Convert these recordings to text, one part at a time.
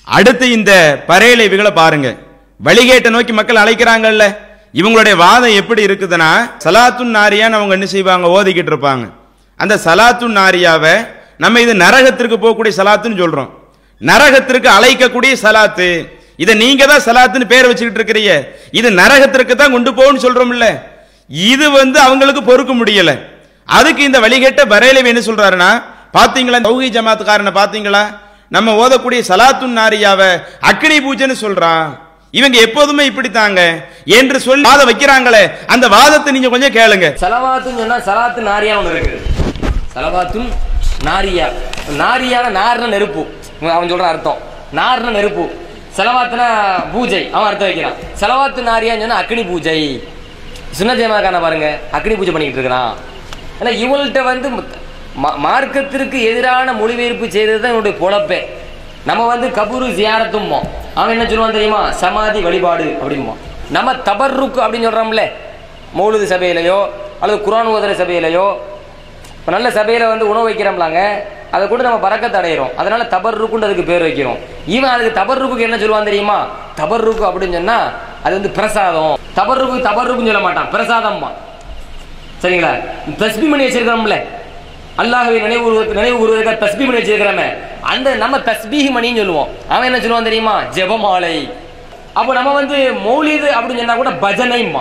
அடுத்து இந்த பறையலைவுகளை பாருங்க வழிகேட்டை நோக்கி மக்கள் அழைக்கிறாங்கல்ல இவங்களுடைய வாதம் எப்படி இருக்குதுன்னா சலாத்துன் நாரியான்னு அவங்க என்ன செய்வாங்க ஓதிக்கிட்டு இருப்பாங்க அந்த சலாத்துன் நாரியாவை நம்ம இது நரகத்திற்கு போகக்கூடிய சலாத்துன்னு சொல்றோம் நரகத்திற்கு அழைக்கக்கூடிய சலாத்து இதை நீங்க தான் சலாத்துன்னு பேர் வச்சுக்கிட்டு இருக்கிறீங்க இது நரகத்திற்கு தான் கொண்டு போகணும்னு சொல்றோம்ல இது வந்து அவங்களுக்கு பொறுக்க முடியல அதுக்கு இந்த வழிகேட்ட பரேலவி என்ன சொல்றாருன்னா பாத்தீங்களா தௌஹி ஜமாத்துக்காரனை பாத்தீங்களா நம்ம ஓதக்கூடிய சலாத்துன் நாரியாவை அக்னி பூஜைன்னு சொல்றான் இவங்க எப்போதுமே இப்படித்தாங்க என்று சொல்லி வாதம் வைக்கிறாங்களே அந்த வாதத்தை நீங்க கொஞ்சம் கேளுங்க சலவாத்துன்னு சொன்னா சலாத்து நாரியா ஒன்று இருக்குது சலவாத்தும் நாரியா நாரியான நார்ன நெருப்பு அவன் சொல்ற அர்த்தம் நார்ன நெருப்பு செலவாத்துனா பூஜை அவன் அர்த்தம் வைக்கிறான் செலவாத்து நாரியான்னு சொன்னா அக்னி பூஜை சுண்ணஜயமாக்கான பாருங்க அக்னி பூஜை பண்ணிக்கிட்டு இருக்கிறான் ஏன்னா இவங்கள்ட்ட வந்து ம- மார்க்கத்திற்கு எதிரான மொழிபெயர்ப்பு செய்தது தான் என்னுடைய பொழப்பே நம்ம வந்து கபூரு ஜியாரத்தும்மோ அவன் என்ன சொல்லுவான் தெரியுமா சமாதி வழிபாடு அப்படிம்போ நம்ம தபர்ருக்கு அப்படின்னு சொல்றோம்ல மௌலுது சபையிலையோ அல்லது குரான் ஓதுற சபையிலையோ இப்போ நல்ல சபையில் வந்து உணவு வைக்கிறோம்லாங்க அதை கூட நம்ம பறக்கத்தை அடையிறோம் அதனால தபர்ருக்குன்னு அதுக்கு பேர் வைக்கிறோம் இவன் அதுக்கு தபர்ருக்கு என்ன சொல்லுவான் தெரியுமா தபர்ருக்கு அப்படின்னு சொன்னா அது வந்து பிரசாதம் தபர்ருக்கு தபர்ருக்குன்னு சொல்ல மாட்டான் பிரசாதம்மா சரிங்களா தஸ்பி மணி வச்சிருக்கிறோம்ல அல்லாஹ்வை நினைவு கூறுவதற்கு- நினைவு கூறுவதற்காக தஸ்பி மணி வச்சிருக்கிறோமே அந்த நம்ம தஸ்பீஹ் மணின்னு சொல்லுவோம் அவன் என்ன சொல்லுவான் தெரியுமா ஜெபமாலை அப்போ நம்ம வந்து மௌலிது அப்படின்னு சொன்னா கூட பஜனைம்மா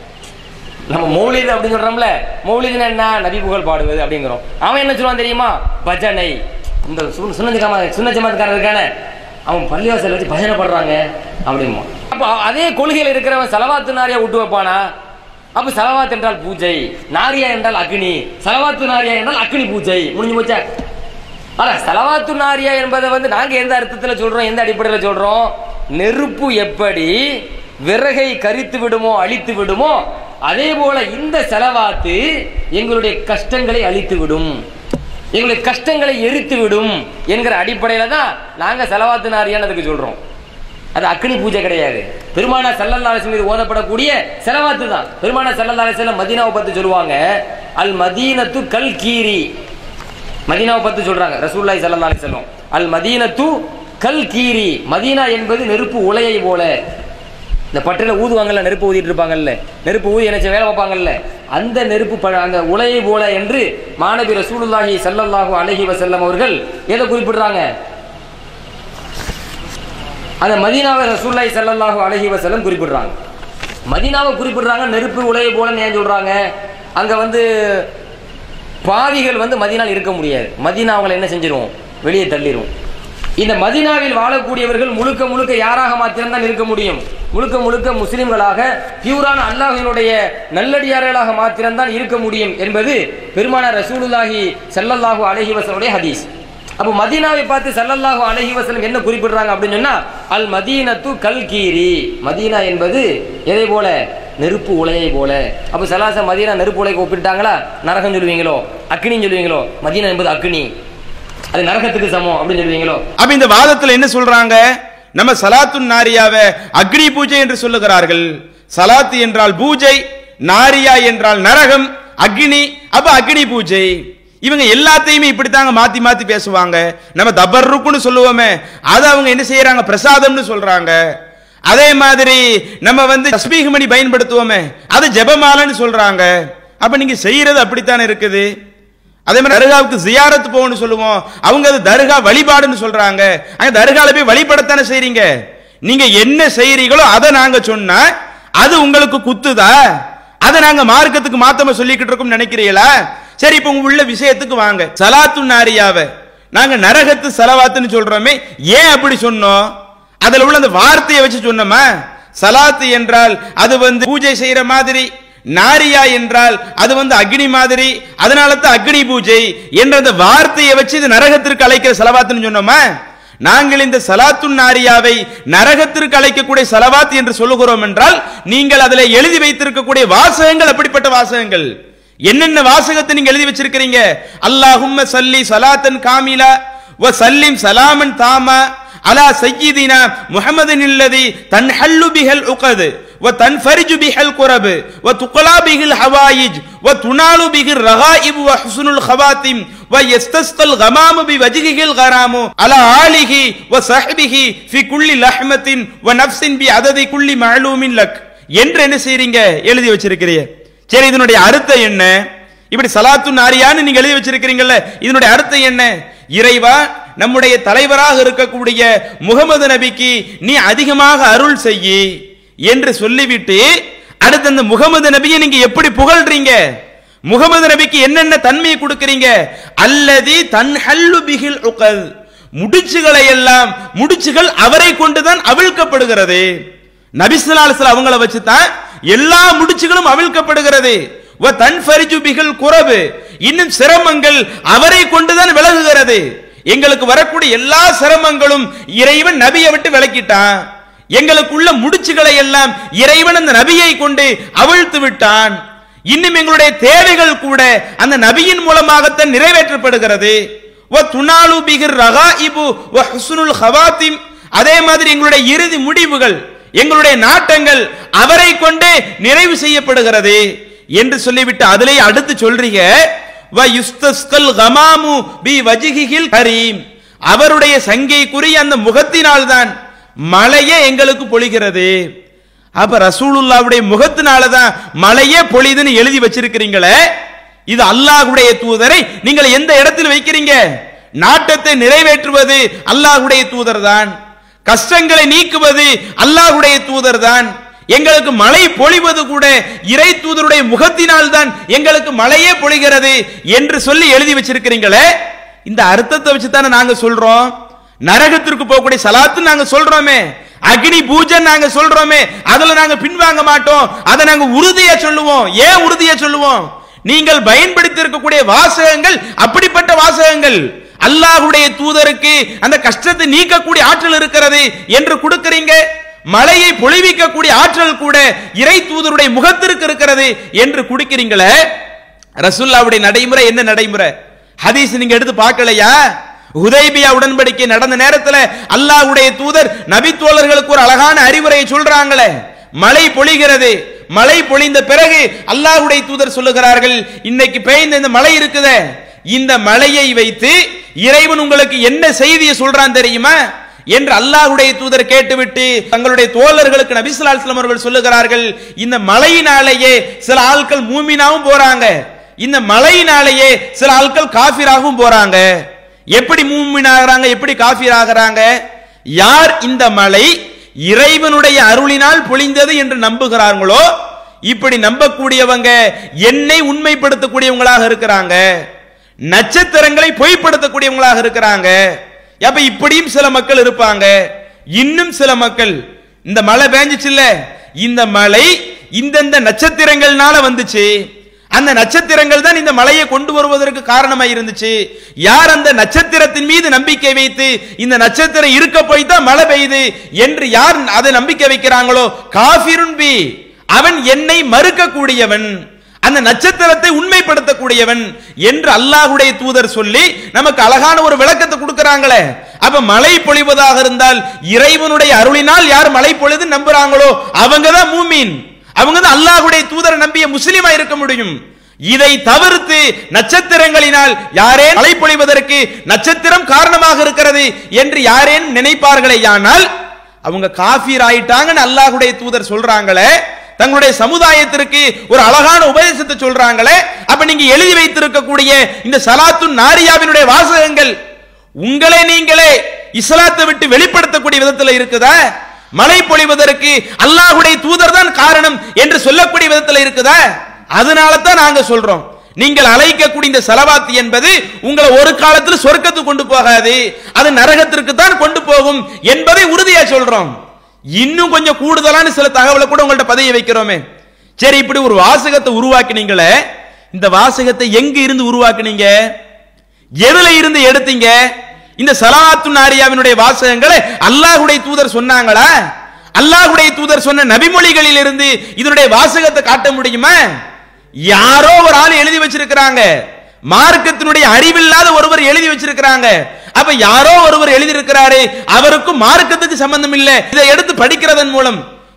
நம்ம மௌலிது அப்படின்னு சொல்றோம்ல மௌலிதுன்னா என்ன நபி புகழ் பாடுவது அப்படிங்கிறோம் அவன் என்ன சொல்லுவான் தெரியுமா பஜனை இந்த சுண்ணஜமா சுண்ணஜமாத்துக்காரன் இருக்கானே அவன் பள்ளிவாசல் வச்சு பஜனை பாடுறாங்க அப்படிமா அப்போ அதே கொள்கையில் இருக்கிறவன் செலவாத்து நாரியா விட்டு வைப்பானா அப்ப செலவாத் என்றால் பூஜை நாரியா என்றால் அக்னி செலவாத்து நாரியா என்றால் அக்னி பூஜை முடிஞ்சு போச்சா ஆனா செலவாத்து நாரியா என்பதை வந்து நாங்க எந்த அர்த்தத்துல சொல்றோம் எந்த அடிப்படையில் சொல்றோம் நெருப்பு எப்படி விறகை கரித்து விடுமோ அழித்து விடுமோ அதே போல இந்த செலவாத்து எங்களுடைய கஷ்டங்களை அழித்து விடும் எங்களுடைய கஷ்டங்களை எரித்து விடும் என்கிற அடிப்படையில தான் நாங்க செலவாத்து நாரியான்னு அதுக்கு சொல்றோம் அது அக்னி பூஜை கிடையாது பெருமானா சல்லல்லா அலிஸ்லம் மீது ஓதப்படக்கூடிய செலவாத்து தான் பெருமானா சல்லல்லா அலிஸ்லம் மதீனாவை பத்தி சொல்லுவாங்க அல் மதீனத்து கல் கீரி மதீனாவை பத்தி சொல்றாங்க ரசூல்லாய் சல்லல்லா அலிஸ்லம் அல் மதீனத்து கல் கீரி மதீனா என்பது நெருப்பு உலையை போல இந்த பட்டில ஊதுவாங்கல்ல நெருப்பு ஊதிட்டு இருப்பாங்கல்ல நெருப்பு ஊதி என்ன செய்ய வேலை பார்ப்பாங்கல்ல அந்த நெருப்பு ப- அந்த உலையை போல என்று மாணவி ரசூலுல்லாஹி ஸல்லல்லாஹு அலைஹி வஸல்லம் அவர்கள் எதை குறிப்பிடுறாங்க அந்த மதீனாவை ரசூல்லாய் ஸல்லல்லாஹு அலைஹி வஸல்லம் குறிப்பிடுறாங்க மதீனாவை குறிப்பிடுறாங்க நெருப்பு உலையை போல ஏன் சொல்றாங்க அங்க வந்து பாவிகள் வந்து மதீனாவில் இருக்க முடியாது மதீனா அவங்களை என்ன செஞ்சிரும் வெளியே தள்ளிரும் இந்த மதீனாவில் வாழக்கூடியவர்கள் முழுக்க முழுக்க யாராக மாத்திரம்தான் இருக்க முடியும் முழுக்க முழுக்க முஸ்லிம்களாக பியூரான அல்லாஹினுடைய நல்லடியார்களாக மாத்திரம்தான் இருக்க முடியும் என்பது பெருமானார் ரசூலுல்லாஹி ஸல்லல்லாஹு அலைஹி வஸல்லுடைய ஹதீஸ் அப்போ மதீனாவை பார்த்து ஸல்லல்லாஹு அலைஹி வஸல்லம் என்ன குறிப்பிடுறாங்க அப்படின்னு சொன்னா அல் மதீனத்து கல்கீரி மதீனா என்பது எதை போல நெருப்பு உலையை போல அப்போ சலாச மதீனா நெருப்பு உலைக்கு ஒப்பிட்டாங்களா நரகம் சொல்லுவீங்களோ அக்னின்னு சொல்லுவீங்களோ மதீனா என்பது அக்னி அது நரகத்துக்கு சமம் அப்படின்னு சொல்லுவீங்களோ அப்ப இந்த வாதத்துல என்ன சொல்றாங்க நம்ம சலாத்துன் நாரியாவை அக்னி பூஜை என்று சொல்லுகிறார்கள் சலாத்து என்றால் பூஜை நாரியா என்றால் நரகம் அக்னி அப்ப அக்னி பூஜை இவங்க எல்லாத்தையுமே இப்படித்தாங்க மாத்தி மாத்தி பேசுவாங்க நம்ம தபர்ருக்குன்னு சொல்லுவோமே அது அவங்க என்ன செய்யறாங்க பிரசாதம்னு சொல்றாங்க அதே மாதிரி நம்ம வந்து தஸ்பீக மணி பயன்படுத்துவோமே அது ஜெபமாலைன்னு சொல்றாங்க அப்ப நீங்க செய்யறது அப்படித்தானே இருக்குது அதே மாதிரி தர்காவுக்கு ஜியாரத் போகணும்னு சொல்லுவோம் அவங்க அது தர்கா வழிபாடுன்னு சொல்றாங்க அங்க தர்கால போய் வழிபடத்தானே செய்றீங்க நீங்க என்ன செய்றீங்களோ அதை நாங்க சொன்னா அது உங்களுக்கு குத்துதா அதை நாங்க மார்க்கத்துக்கு மாத்தமா சொல்லிக்கிட்டு இருக்கோம் நினைக்கிறீங்களா சரி இப்ப உங்க உள்ள விஷயத்துக்கு வாங்க சலாத்து நாரியாவை நாங்க நரகத்து சலவாத்துன்னு சொல்றோமே ஏன் அப்படி சொன்னோம் அதுல உள்ள அந்த வார்த்தையை வச்சு சொன்னோமா சலாத்து என்றால் அது வந்து பூஜை செய்யற மாதிரி நாரியா என்றால் அது வந்து அக்னி மாதிரி அதனால தான் அக்னி பூஜை என்ற அந்த வார்த்தையை வச்சு இது நரகத்திற்கு அழைக்கிற செலவாத்துன்னு சொன்னோமா நாங்கள் இந்த சலாத்துன் நாரியாவை நரகத்திற்கு அழைக்கக்கூடிய செலவாத் என்று சொல்லுகிறோம் என்றால் நீங்கள் அதில் எழுதி வைத்திருக்கக்கூடிய வாசகங்கள் அப்படிப்பட்ட வாசகங்கள் என்னென்ன வாசகத்தை நீங்க எழுதி வச்சிருக்கிறீங்க அல்லாஹும்ம சல்லி சலாத்தன் காமிலா வ சல்லிம் சலாமன் தாமா அலா சையீதினா முஹம்மதின் இல்லதி தன்ஹல்லு பிஹல் உகது وتنفرج به الكرب وتقلى به الحوائج وتنال به الرغائب وحسن الخواتم ويستسقى الغمام بوجهه الغرام على آله وصحبه في كل لحمة ونفس بعدد كل معلوم لك என்று என்ன செய்றீங்க எழுதி வச்சிருக்கிறீங்க சரி இதனுடைய அர்த்தம் என்ன இப்படி சலாத்து நாரியான்னு நீங்க எழுதி வச்சிருக்கிறீங்கல்ல இதனுடைய அர்த்தம் என்ன இறைவா நம்முடைய தலைவராக இருக்கக்கூடிய முகமது நபிக்கு நீ அதிகமாக அருள் செய்யி என்று சொல்லிவிட்டு அடுத்து அந்த முகமது நபியை நீங்க எப்படி புகழ்றீங்க முகமது நபிக்கு என்னென்ன தன்மையை கொடுக்கறீங்க அல்லதி தன்ஹல்லு பிகில் உகல் முடிச்சுகளை எல்லாம் முடிச்சுகள் அவரை கொண்டுதான் அவிழ்க்கப்படுகிறது நபிசுல்லாஸ்ல அவங்கள வச்சு தான் எல்லா முடிச்சுகளும் அவிழ்க்கப்படுகிறது வ தன்ஃபரிஜு பிகில் குறவு இன்னும் சிரமங்கள் அவரை கொண்டுதான் விலகுகிறது எங்களுக்கு வரக்கூடிய எல்லா சிரமங்களும் இறைவன் நபியை விட்டு விலக்கிட்டான் எங்களுக்குள்ள முடிச்சுகளை எல்லாம் இறைவன் அந்த நபியை கொண்டு அவிழ்த்து விட்டான் இன்னும் எங்களுடைய தேவைகள் கூட அந்த நபியின் மூலமாகத்தான் நிறைவேற்றப்படுகிறது வ துனாலு பிகிர் ரகாஇபு வ ஹுஸ்னுல் ஹவாத்திம் அதே மாதிரி எங்களுடைய இறுதி முடிவுகள் எங்களுடைய நாட்டங்கள் அவரை கொண்டே நிறைவு செய்யப்படுகிறது என்று சொல்லிவிட்டு அதிலே அடுத்து சொல்றீங்க வ யுஸ்தஸ்கல் கமாமு பி வஜிகில் கரீம் அவருடைய சங்கைக்குரிய அந்த முகத்தினால் தான் மழையே எங்களுக்கு பொழிகிறது அப்ப ரசூலுல்லாவுடைய முகத்தினால தான் மழையே பொழிதுன்னு எழுதி வச்சிருக்கிறீங்களே இது அல்லாஹ்வுடைய தூதரை நீங்கள் எந்த இடத்தில் வைக்கிறீங்க நாட்டத்தை நிறைவேற்றுவது அல்லாஹ்வுடைய தூதர் தான் கஷ்டங்களை நீக்குவது அல்லாஹ்வுடைய தூதர் தான் எங்களுக்கு மழை பொழிவது கூட இறை தூதருடைய முகத்தினால் தான் எங்களுக்கு மழையே பொழிகிறது என்று சொல்லி எழுதி வச்சிருக்கிறீங்களே இந்த அர்த்தத்தை வச்சு தானே நாங்க சொல்றோம் நரகத்திற்கு போகக்கூடிய சலாத்து நாங்க சொல்றோமே அக்னி பூஜை நாங்க சொல்றோமே அதுல நாங்க பின்வாங்க மாட்டோம் அதை நாங்க உறுதியா சொல்லுவோம் ஏன் உறுதியா சொல்லுவோம் நீங்கள் பயன்படுத்தி இருக்கக்கூடிய வாசகங்கள் அப்படிப்பட்ட வாசகங்கள் அல்லாஹ்வுடைய தூதருக்கு அந்த கஷ்டத்தை நீக்கக்கூடிய ஆற்றல் இருக்கிறது என்று கொடுக்கிறீங்க மழையை பொழிவிக்கக்கூடிய ஆற்றல் கூட இறை தூதருடைய முகத்திற்கு இருக்கிறது என்று குடிக்கிறீங்களே ரசுல்லாவுடைய நடைமுறை என்ன நடைமுறை ஹதீஸ் நீங்க எடுத்து பார்க்கலையா ஹுதைபியா உடன்படிக்கை நடந்த நேரத்துல அல்லாஹ்வுடைய தூதர் நபித்தோழர்களுக்கு ஒரு அழகான அறிவுரையை சொல்றாங்களே மழை பொழிகிறது மழை பொழிந்த பிறகு அல்லாஹ்வுடைய தூதர் சொல்லுகிறார்கள் இன்னைக்கு பெய்ந்த இந்த மழை இருக்குதே இந்த மழையை வைத்து இறைவன் உங்களுக்கு என்ன செய்தியை சொல்றான் தெரியுமா என்று அல்லாஹ்வுடைய தூதர் கேட்டுவிட்டு தங்களுடைய தோழர்களுக்கு நபிசுல்லாஸ்லம் அவர்கள் சொல்லுகிறார்கள் இந்த மழையினாலேயே சில ஆட்கள் மூமினாவும் போறாங்க இந்த மழையினாலேயே சில ஆட்கள் காஃபிராகவும் போறாங்க எப்படி மூமின் ஆகிறாங்க எப்படி காஃபிர் ஆகிறாங்க யார் இந்த மழை இறைவனுடைய அருளினால் பொழிந்தது என்று நம்புகிறார்களோ இப்படி நம்பக்கூடியவங்க என்னை உண்மைப்படுத்தக்கூடியவங்களாக இருக்கிறாங்க நட்சத்திரங்களை பொய்ப்படுத்தக்கூடியவங்களாக இருக்கிறாங்க அப்ப இப்படியும் சில மக்கள் இருப்பாங்க இன்னும் சில மக்கள் இந்த மழை பேஞ்சிச்சுல்ல இந்த மழை இந்தந்த நட்சத்திரங்கள்னால வந்துச்சு அந்த நட்சத்திரங்கள் தான் இந்த மலையை கொண்டு வருவதற்கு காரணமாக இருந்துச்சு யார் அந்த நட்சத்திரத்தின் மீது நம்பிக்கை வைத்து இந்த நட்சத்திரம் இருக்க போய் தான் மழை பெய்யுது என்று யார் அதை நம்பிக்கை வைக்கிறாங்களோ காஃபிருன் பி அவன் என்னை மறுக்கக்கூடியவன் அந்த நட்சத்திரத்தை உண்மைப்படுத்தக்கூடியவன் என்று அல்லாஹ்வுடைய தூதர் சொல்லி நமக்கு அழகான ஒரு விளக்கத்தை கொடுக்கறாங்களே அப்ப மழை பொழிவதாக இருந்தால் இறைவனுடைய அருளினால் யார் மழை பொழுது நம்புறாங்களோ அவங்க தான் மூமீன் அவங்க தான் அல்லாஹ்வுடைய தூதரை நம்பிய முஸ்லீமா இருக்க முடியும் இதை தவிர்த்து நட்சத்திரங்களினால் யாரே மழை பொழிவதற்கு நட்சத்திரம் காரணமாக இருக்கிறது என்று யாரேன் நினைப்பார்களேயானால் அவங்க காஃபீர் ஆயிட்டாங்கன்னு அல்லாஹ்வுடைய தூதர் சொல்றாங்களே தங்களுடைய சமுதாயத்திற்கு ஒரு அழகான உபதேசத்தை சொல்றாங்களே அப்ப நீங்க எழுதி வைத்திருக்கக்கூடிய இந்த சலாத்து நாரியாவினுடைய வாசகங்கள் உங்களை நீங்களே இஸ்லாத்தை விட்டு வெளிப்படுத்தக்கூடிய விதத்தில் இருக்குதா மழை பொழிவதற்கு அல்லாஹ்வுடைய தூதர் தான் காரணம் என்று சொல்லக்கூடிய விதத்தில் இருக்குதா அதனால தான் நாங்க சொல்றோம் நீங்கள் அழைக்கக்கூடிய இந்த செலவாத்து என்பது உங்களை ஒரு காலத்தில் சொர்க்கத்துக்கு கொண்டு போகாது அது நரகத்திற்கு தான் கொண்டு போகும் என்பதை உறுதியா சொல்றோம் இன்னும் கொஞ்சம் கூடுதலான சில தகவலை கூட உங்கள்ட்ட பதிய வைக்கிறோமே சரி இப்படி ஒரு வாசகத்தை உருவாக்குனீங்களே இந்த வாசகத்தை எங்க இருந்து உருவாக்குனீங்க எதுல இருந்து எடுத்தீங்க இந்த சலாத்து நாரியாவினுடைய வாசகங்களை அல்லாஹ்வுடைய தூதர் சொன்னாங்களா அல்லாஹ்வுடைய தூதர் சொன்ன நபிமொழிகளில் இருந்து இதனுடைய வாசகத்தை காட்ட முடியுமா யாரோ ஒரு ஆள் எழுதி வச்சிருக்கிறாங்க மார்க்கத்தினுடைய அறிவில்லாத ஒருவர் எழுதி வச்சிருக்கிறாங்க அப்ப யாரோ ஒருவர் எழுதி இருக்கிறாரு அவருக்கும் மார்க்கத்துக்கு சம்பந்தம் இல்லை இதை எடுத்து படிக்கிறதன் மூலம்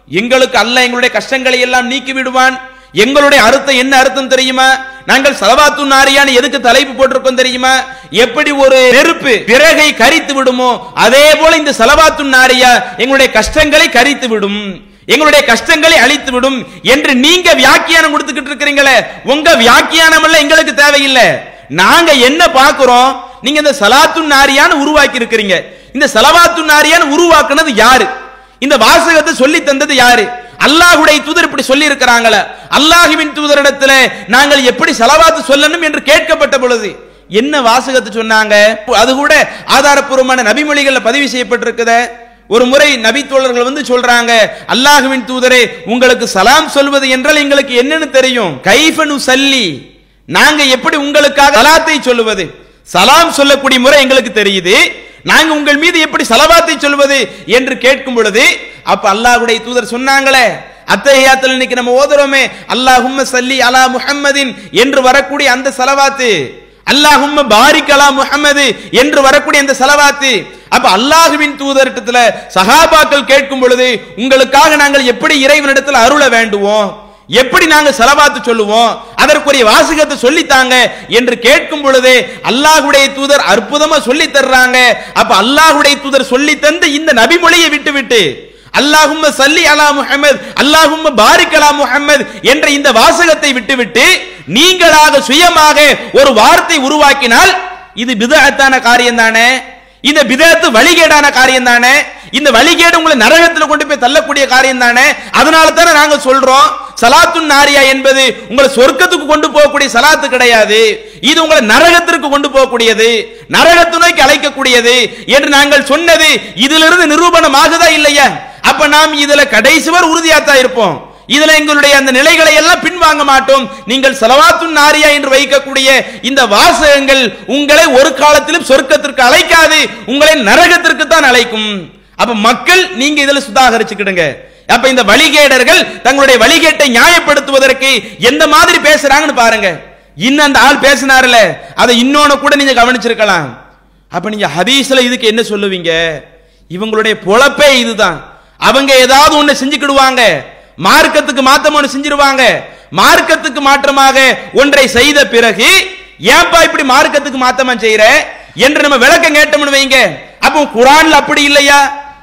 எங்களுக்கு அல்லாஹ் எங்களுடைய கஷ்டங்களை எல்லாம் நீக்கி விடுவான் எங்களுடைய அர்த்தம் என்ன அர்த்தம் தெரியுமா நாங்கள் சலவாத்து நாரியான்னு எதுக்கு தலைப்பு போட்டிருக்கோம் தெரியுமா எப்படி ஒரு நெருப்பு பிறகை கரித்து விடுமோ அதே போல இந்த சலவாத்து நாரியா எங்களுடைய கஷ்டங்களை கரித்து விடும் எங்களுடைய கஷ்டங்களை அழித்து விடும் என்று நீங்க வியாக்கியானம் கொடுத்துக்கிட்டு இருக்கிறீங்களே உங்க வியாக்கியானம் எல்லாம் எங்களுக்கு தேவையில்லை நாங்க என்ன பார்க்கிறோம் நீங்க இந்த சலாத்து நாரியான்னு உருவாக்கி இருக்கிறீங்க இந்த சலவாத்து நாரியான்னு உருவாக்குனது யாரு இந்த வாசகத்தை சொல்லி தந்தது யாரு அல்லாஹுடைய தூதர் இப்படி சொல்லி இருக்கிறாங்களே அல்லாஹுவின் தூதரிடத்துல நாங்கள் எப்படி செலவாத்து சொல்லணும் என்று கேட்கப்பட்ட பொழுது என்ன வாசகத்தை சொன்னாங்க அது கூட ஆதாரப்பூர்வமான நபிமொழிகள்ல பதிவு செய்யப்பட்டிருக்குதே ஒரு முறை நபி தோழர்கள் வந்து சொல்றாங்க அல்லாஹுவின் தூதரே உங்களுக்கு சலாம் சொல்வது என்றால் எங்களுக்கு என்னன்னு தெரியும் கைஃபனு சல்லி நாங்க எப்படி உங்களுக்காக சலாத்தை சொல்லுவது சலாம் சொல்லக்கூடிய முறை எங்களுக்கு தெரியுது நாங்க உங்கள் மீது எப்படி சலவாத்தை சொல்வது என்று கேட்கும் பொழுது அப்ப அல்லாஹ்வுடைய தூதர் சொன்னாங்களே அத்தகையாத்தில் இன்னைக்கு நம்ம ஓதுறோமே அல்லாஹும்ம சல்லி அலா முஹம்மதின் என்று வரக்கூடிய அந்த சலவாத்து அல்லாஹும்ம பாரிக் அலா முஹம்மது என்று வரக்கூடிய அந்த சலவாத்து அப்ப அல்லாஹுவின் தூதரிடத்துல சஹாபாக்கள் கேட்கும் பொழுது உங்களுக்காக நாங்கள் எப்படி இறைவனிடத்தில் அருள வேண்டுவோம் எப்படி நாங்க செலவாத்து சொல்லுவோம் அதற்குரிய வாசகத்தை சொல்லித்தாங்க என்று கேட்கும் பொழுதே அல்லாஹ்வுடைய தூதர் அற்புதமா சொல்லி தர்றாங்க அப்ப அல்லாஹ்வுடைய தூதர் சொல்லி தந்த இந்த நபிமொழியை விட்டு விட்டு அல்லாஹும்ம சல்லி அலா முஹம்மது அல்லாஹும்ம பாரிக் அலா முஹம்மது என்ற இந்த வாசகத்தை விட்டுவிட்டு நீங்களாக சுயமாக ஒரு வார்த்தை உருவாக்கினால் இது பிதஅத்தான காரியம் தானே இந்த பிதத்து வழிகேடான காரியம் தானே இந்த வழிகேடு உங்களை நரகத்துல கொண்டு போய் தள்ளக்கூடிய காரியம் தானே அதனால தானே நாங்க சொல்றோம் சலாத்துன் நாரியா என்பது உங்களை சொர்க்கத்துக்கு கொண்டு போகக்கூடிய சலாத்து கிடையாது இது உங்களை நரகத்திற்கு கொண்டு போகக்கூடியது நரகத்து நோக்கி அழைக்கக்கூடியது என்று நாங்கள் சொன்னது இதிலிருந்து நிரூபணம் ஆகுதா இல்லையா அப்ப நாம் இதுல கடைசி வரை உறுதியாத்தான் இருப்போம் இதுல எங்களுடைய அந்த நிலைகளை எல்லாம் பின்வாங்க மாட்டோம் நீங்கள் சலவாத்துன் நாரியா என்று வைக்கக்கூடிய இந்த வாசகங்கள் உங்களை ஒரு காலத்திலும் சொர்க்கத்திற்கு அழைக்காது உங்களை நரகத்திற்கு தான் அழைக்கும் அப்ப மக்கள் நீங்க இதுல சுதாகரிச்சுக்கிடுங்க அப்ப இந்த வழிகேடர்கள் தங்களுடைய வழிகேட்டை நியாயப்படுத்துவதற்கு எந்த மாதிரி பேசுறாங்கன்னு பாருங்க இன்னும் அந்த ஆள் பேசினார்ல அதை இன்னொன்னு கூட நீங்க கவனிச்சிருக்கலாம் அப்ப நீங்க ஹதீஸ்ல இதுக்கு என்ன சொல்லுவீங்க இவங்களுடைய பொழப்பே இதுதான் அவங்க ஏதாவது ஒண்ணு செஞ்சுக்கிடுவாங்க மார்க்கத்துக்கு மாத்தம் ஒண்ணு செஞ்சிருவாங்க மார்க்கத்துக்கு மாற்றமாக ஒன்றை செய்த பிறகு ஏன்பா இப்படி மார்க்கத்துக்கு மாத்தமா செய்யற என்று நம்ம விளக்கம் கேட்டோம்னு வைங்க அப்போ குரான்ல அப்படி இல்லையா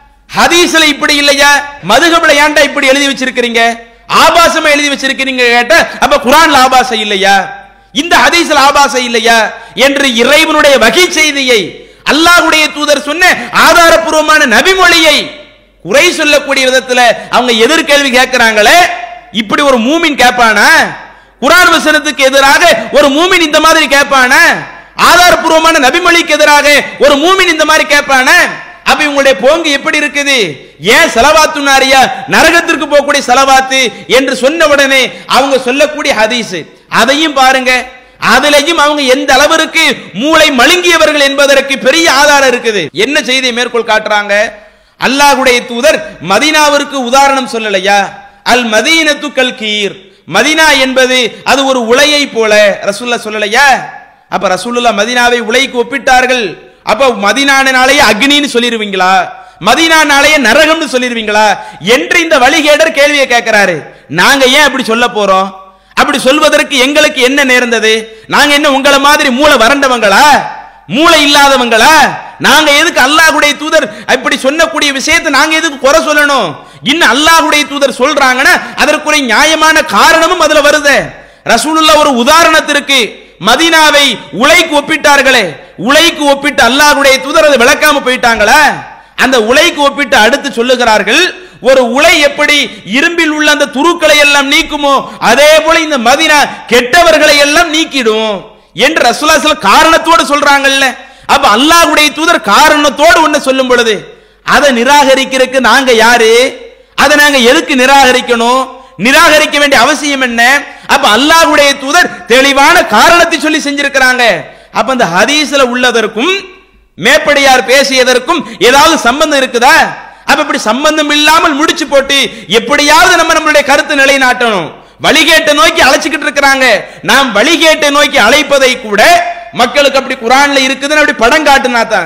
ஹதீஸ்ல இப்படி இல்லையா மதுகபல ஏன்டா இப்படி எழுதி வச்சிருக்கிறீங்க ஆபாசமா எழுதி வச்சிருக்கிறீங்க கேட்ட அப்ப குரான்ல ஆபாசம் இல்லையா இந்த ஹதீஸ்ல ஆபாசம் இல்லையா என்று இறைவனுடைய வகை செய்தியை அல்லாஹ்வுடைய தூதர் சொன்ன ஆதாரபூர்வமான நபிமொழியை குறை சொல்லக்கூடிய விதத்துல அவங்க எதிர்கேள்வி கேட்கிறாங்களே இப்படி ஒரு மூமின் கேட்பானா குரான் வசனத்துக்கு எதிராக ஒரு மூமின் இந்த மாதிரி கேட்பானா ஆதாரபூர்வமான நபிமொழிக்கு எதிராக ஒரு மூமின் இந்த மாதிரி கேட்பானா அப்ப இவங்களுடைய போங்கு எப்படி இருக்குது ஏன் செலவாத்து நாரியா நரகத்திற்கு போகக்கூடிய செலவாத்து என்று சொன்ன உடனே அவங்க சொல்லக்கூடிய ஹதீஸ் அதையும் பாருங்க அதுலயும் அவங்க எந்த அளவிற்கு மூளை மழுங்கியவர்கள் என்பதற்கு பெரிய ஆதாரம் இருக்குது என்ன செய்தியை மேற்கோள் காட்டுறாங்க அல்லாஹ்வுடைய தூதர் மதீனாவிற்கு உதாரணம் சொல்லலையா அல் மதீனத்து கல் கீர் மதீனா என்பது அது ஒரு உலையை போல ரசூல்லா சொல்லலையா அப்ப ரசூலுல்லா மதீனாவை உலைக்கு ஒப்பிட்டார்கள் அப்ப மதீனானாலேயே அக்னின்னு சொல்லிடுவீங்களா மதீனானாலேயே நரகம்னு சொல்லிடுவீங்களா என்று இந்த வழிகேடர் கேள்வியை கேட்கிறாரு நாங்க ஏன் அப்படி சொல்ல போறோம் அப்படி சொல்வதற்கு எங்களுக்கு என்ன நேர்ந்தது நாங்க என்ன உங்களை மாதிரி மூளை வறண்டவங்களா மூளை இல்லாதவங்களா நாங்க எதுக்கு அல்லாஹ்வுடைய தூதர் இப்படி சொன்னக்கூடிய விஷயத்தை நாங்க எதுக்கு குறை சொல்லணும் இன்னும் அல்லாஹ்வுடைய தூதர் சொல்றாங்கன்னா அதற்குரிய நியாயமான காரணமும் அதுல வருது ரசூலுல்லா ஒரு உதாரணத்திற்கு மதீனாவை உலைக்கு ஒப்பிட்டார்களே உலைக்கு ஒப்பிட்டு அல்லாஹ்வுடைய தூதர் அதை விளக்காம போயிட்டாங்களா அந்த உலைக்கு ஒப்பிட்டு அடுத்து சொல்லுகிறார்கள் ஒரு உலை எப்படி இரும்பில் உள்ள அந்த துருக்களை எல்லாம் நீக்குமோ அதே போல இந்த மதினா கெட்டவர்களை எல்லாம் நீக்கிடும் என்று ரசூலாசல காரணத்தோடு சொல்றாங்கல்ல அப்ப அல்லாஹ்வுடைய தூதர் காரணத்தோடு ஒண்ணு சொல்லும் பொழுது அதை நிராகரிக்கிறதுக்கு நாங்க யாரு அதை நாங்க எதுக்கு நிராகரிக்கணும் நிராகரிக்க வேண்டிய அவசியம் என்ன அப்ப அல்லாஹ்வுடைய தூதர் தெளிவான காரணத்தை சொல்லி செஞ்சிருக்கிறாங்க அப்ப அந்த ஹதீஸ்ல உள்ளதற்கும் மேப்படியார் பேசியதற்கும் ஏதாவது சம்பந்தம் இருக்குதா அப்ப இப்படி சம்பந்தம் இல்லாமல் முடிச்சு போட்டு எப்படியாவது நம்ம நம்மளுடைய கருத்து நிலைநாட்டணும் வழிகேட்டை நோக்கி அழைச்சிக்கிட்டு இருக்கிறாங்க நாம் வழிகேட்டை நோக்கி அழைப்பதை கூட மக்களுக்கு அப்படி குரான்ல இருக்குதுன்னு அப்படி படம் காட்டுனா தான்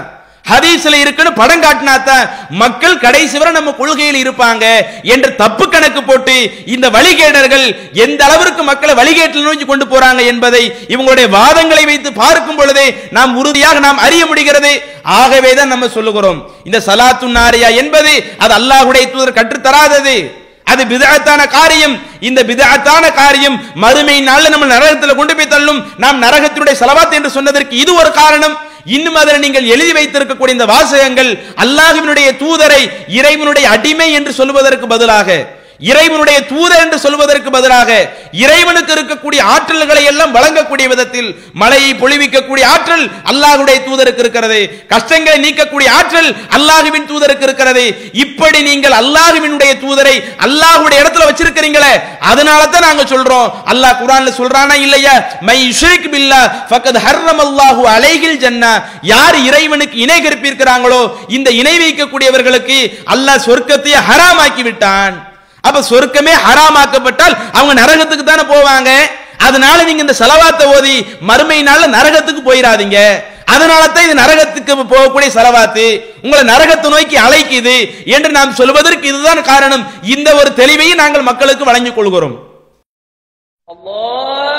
ஹதீஸ்ல இருக்குன்னு படம் காட்டினாத்தான் மக்கள் கடைசி வரை நம்ம கொள்கையில் இருப்பாங்க என்று தப்பு கணக்கு போட்டு இந்த வழிகேடர்கள் எந்த அளவிற்கு மக்களை வழிகேட்டில் நோக்கி கொண்டு போறாங்க என்பதை இவங்களுடைய வாதங்களை வைத்து பார்க்கும் பொழுதே நாம் உறுதியாக நாம் அறிய முடிகிறது ஆகவே தான் நம்ம சொல்லுகிறோம் இந்த சலாத்து நாரியா என்பது அது அல்லாஹ்வுடைய தூதர் கற்றுத்தராதது அது பிதஅத்தான காரியம் இந்த பிதஅத்தான காரியம் மறுமை நாள்ல நம்ம நரகத்தில் கொண்டு போய் தள்ளும் நாம் நரகத்தினுடைய செலவாத் என்று சொன்னதற்கு இது ஒரு காரணம் இன்னும் அதில் நீங்கள் எழுதி வைத்திருக்கக்கூடிய இந்த வாசகங்கள் அல்லாஹ்வினுடைய தூதரை இறைவனுடைய அடிமை என்று சொல்வதற்கு பதிலாக இறைவனுடைய தூதர் என்று சொல்வதற்கு பதிலாக இறைவனுக்கு இருக்கக்கூடிய ஆற்றல்களை எல்லாம் வழங்கக்கூடிய விதத்தில் மழையை பொழிவிக்கக்கூடிய ஆற்றல் அல்லாஹ்வுடைய தூதருக்கு இருக்கிறது கஷ்டங்களை நீக்கக்கூடிய ஆற்றல் அல்லாஹுவின் தூதருக்கு இருக்கிறது இப்படி நீங்கள் அல்லாஹுவினுடைய தூதரை அல்லாஹ்வுடைய இடத்துல வச்சிருக்கிறீங்களே அதனால தான் நாங்க சொல்றோம் அல்லாஹ் குர்ஆன்ல சொல்றானா இல்லையா மை யுஷ்ரிக் பில்லா ஃபக்கத் ஹர்ரம் அல்லாஹு அலைஹில் ஜன்னா யார் இறைவனுக்கு இணை கற்பிக்கிறாங்களோ இந்த இணை வைக்கக்கூடியவர்களுக்கு அல்லாஹ் சொர்க்கத்தையே ஹராமாக்கி விட்டான் அப்ப சொர்க்கமே ஹராமாக்கப்பட்டால் அவங்க நரகத்துக்கு தானே போவாங்க அதனால நீங்க இந்த செலவாத்தை ஓதி மறுமை நாள்ல நரகத்துக்கு போயிடாதீங்க அதனால தான் இது நரகத்துக்கு போகக்கூடிய செலவாத்து உங்களை நரகத்தை நோக்கி அழைக்குது என்று நாம் சொல்வதற்கு இதுதான் காரணம் இந்த ஒரு தெளிவையும் நாங்கள் மக்களுக்கு வழங்கிக் கொள்கிறோம் الله